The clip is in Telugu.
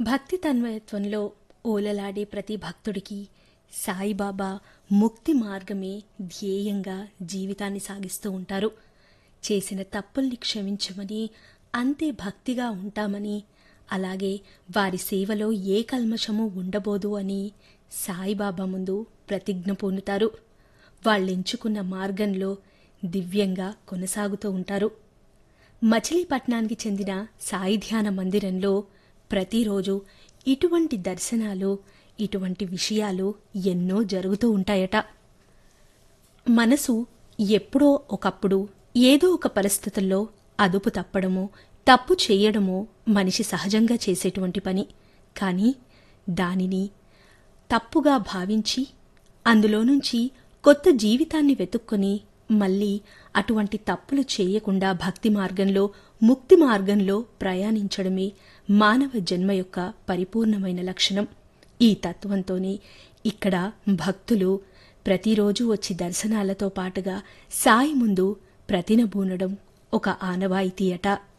భక్తి తన్మయత్వంలో ఓలలాడే ప్రతి భక్తుడికి సాయిబాబా ముక్తి మార్గమే ధ్యేయంగా జీవితాన్ని సాగిస్తూ ఉంటారు చేసిన తప్పుల్ని క్షమించమని అంతే భక్తిగా ఉంటామని అలాగే వారి సేవలో ఏ కల్మషము ఉండబోదు అని సాయిబాబా ముందు ప్రతిజ్ఞ పొందుతారు వాళ్ళెంచుకున్న మార్గంలో దివ్యంగా కొనసాగుతూ ఉంటారు మచిలీపట్నానికి చెందిన సాయి ధ్యాన మందిరంలో ప్రతిరోజు ఇటువంటి దర్శనాలు ఇటువంటి విషయాలు ఎన్నో జరుగుతూ ఉంటాయట మనసు ఎప్పుడో ఒకప్పుడు ఏదో ఒక పరిస్థితుల్లో అదుపు తప్పడమో తప్పు చేయడమో మనిషి సహజంగా చేసేటువంటి పని కానీ దానిని తప్పుగా భావించి అందులో నుంచి కొత్త జీవితాన్ని వెతుక్కొని మళ్ళీ అటువంటి తప్పులు చేయకుండా భక్తి మార్గంలో ముక్తి మార్గంలో ప్రయాణించడమే మానవ జన్మ యొక్క పరిపూర్ణమైన లక్షణం ఈ తత్వంతోనే ఇక్కడ భక్తులు ప్రతిరోజు వచ్చి దర్శనాలతో పాటుగా సాయి ముందు ప్రతినబూనడం ఒక ఆనవాయితీ అట